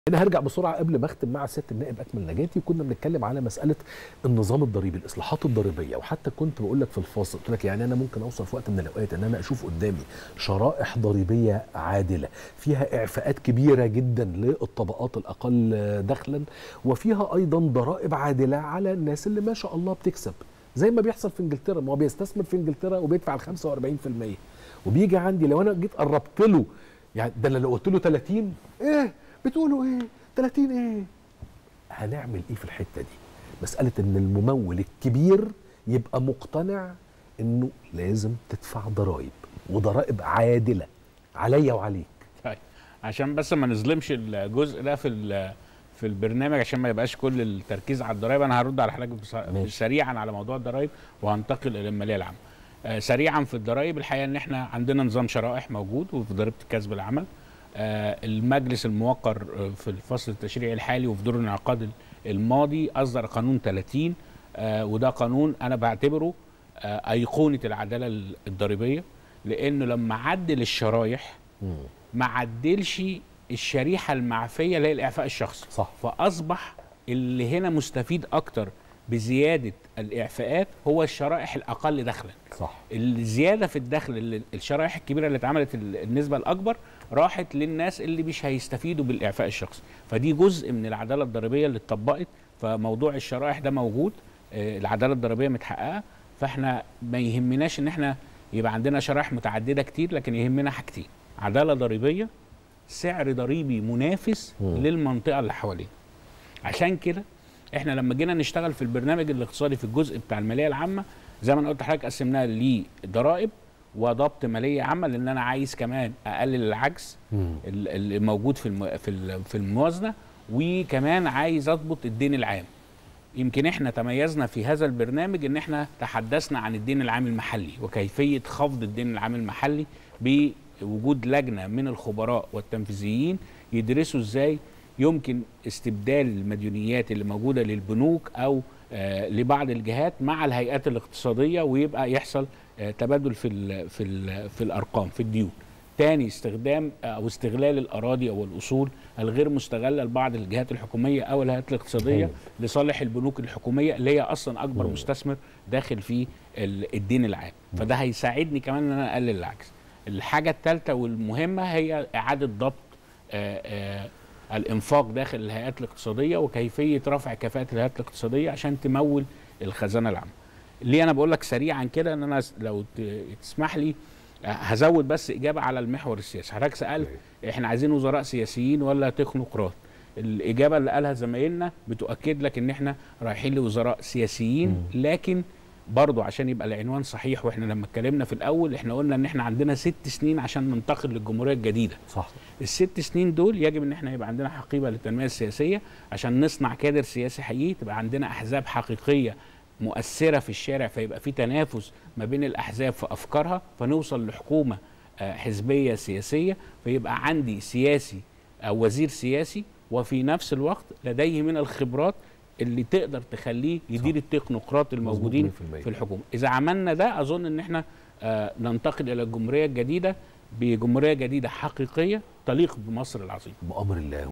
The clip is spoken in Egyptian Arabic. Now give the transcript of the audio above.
انا هرجع بسرعه قبل ما اختم مع سياده النائب اكمل نجاتي وكنا بنتكلم على مساله النظام الضريبي الاصلاحات الضريبيه وحتى كنت بقول لك في الفاصل قلت لك يعني انا ممكن اوصل في وقت من الاوقات ان انا اشوف قدامي شرائح ضريبيه عادله فيها اعفاءات كبيره جدا للطبقات الاقل دخلا وفيها ايضا ضرائب عادله على الناس اللي ما شاء الله بتكسب زي ما بيحصل في انجلترا ما هو بيستثمر في انجلترا وبيدفع ال 45% وبيجي عندي لو انا جيت قربت له يعني ده أنا لو قلت له 30 ايه بتقولوا ايه 30 ايه هنعمل ايه في الحته دي مساله ان الممول الكبير يبقى مقتنع انه لازم تدفع ضرائب وضرائب عادله عليا وعليك طيب عشان بس ما نظلمش الجزء ده في ال- في البرنامج عشان ما يبقاش كل التركيز على الضرائب انا هرد على حضرتك بص- ماشي. سريعا على موضوع الضرائب وهنتقل الى الماليه العامه آه سريعا في الضرائب الحقيقه ان احنا عندنا نظام شرائح موجود وفي ضريبه الكسب العمل آه المجلس الموقر آه، في الفصل التشريعي الحالي وفي دور الانعقاد الماضي اصدر قانون 30 آه وده قانون انا بعتبره آه ايقونه العداله الضريبيه لانه لما عدل الشرايح ما عدلش الشريحه المعفيه اللي هي الاعفاء الشخصي صح. فاصبح اللي هنا مستفيد اكتر بزياده الاعفاءات هو الشرائح الاقل دخلا صح الزياده في الدخل اللي الشرائح الكبيره اللي اتعملت ال- النسبه الاكبر راحت للناس اللي مش هيستفيدوا بالاعفاء الشخصي فدي جزء من العداله الضريبيه اللي اتطبقت فموضوع الشرائح ده موجود آه، العداله الضريبيه متحققه فاحنا ما يهمناش ان احنا يبقى عندنا شرائح متعدده كتير لكن يهمنا حاجتين عداله ضريبيه سعر ضريبي منافس مم. للمنطقه اللي حوالينا عشان كده احنا لما جينا نشتغل في البرنامج الاقتصادي في الجزء بتاع الماليه العامه زي ما انا قلت لحضرتك قسمناها لضرائب وضبط ماليه عامه لان انا عايز كمان اقلل العجز مم. ال- اللي موجود في الم... في ال- في الموازنه وكمان عايز اضبط الدين العام يمكن احنا تميزنا في هذا البرنامج ان احنا تحدثنا عن الدين العام المحلي وكيفيه خفض الدين العام المحلي بوجود لجنه من الخبراء والتنفيذيين يدرسوا ازاي يمكن استبدال المديونيات اللي موجوده للبنوك او آه لبعض الجهات مع الهيئات الاقتصاديه ويبقى يحصل آه تبادل في ال في ال في الارقام في الديون تاني استخدام او استغلال الاراضي او الاصول الغير مستغله لبعض الجهات الحكوميه او الهيئات الاقتصاديه أيوة. لصالح البنوك الحكوميه اللي هي اصلا اكبر مم. مستثمر داخل في ال- الدين العام فده هيساعدني كمان ان انا اقلل العجز الحاجه الثالثه والمهمه هي اعاده ضبط آه آه الانفاق داخل الهيئات الاقتصاديه وكيفيه رفع كفاءه الهيئات الاقتصاديه عشان تمول الخزانه العامه ليه انا بقول لك سريعا كده ان انا س- لو ت- تسمح لي آه، هزود بس اجابه على المحور السياسي حضرتك سالت احنا عايزين وزراء سياسيين ولا تكنوقراط الاجابه اللي قالها زمايلنا بتؤكد لك ان احنا رايحين لوزراء سياسيين لكن برضو عشان يبقى العنوان صحيح واحنا لما اتكلمنا في الاول احنا قلنا ان احنا عندنا ست سنين عشان ننتقل للجمهوريه الجديده صح الست سنين دول يجب ان احنا يبقى عندنا حقيبه للتنميه السياسيه عشان نصنع كادر سياسي حقيقي تبقى عندنا احزاب حقيقيه مؤثره في الشارع فيبقى في تنافس ما بين الاحزاب في افكارها فنوصل لحكومه آه، حزبيه سياسيه فيبقى عندي سياسي او وزير سياسي وفي نفس الوقت لديه من الخبرات اللي تقدر تخليه يدير التكنوقراط الموجودين 100%. في الحكومه اذا عملنا ده اظن ان احنا آه، ننتقل الى الجمهوريه الجديده بجمهوريه جديده حقيقيه تليق بمصر العظيمه بامر الله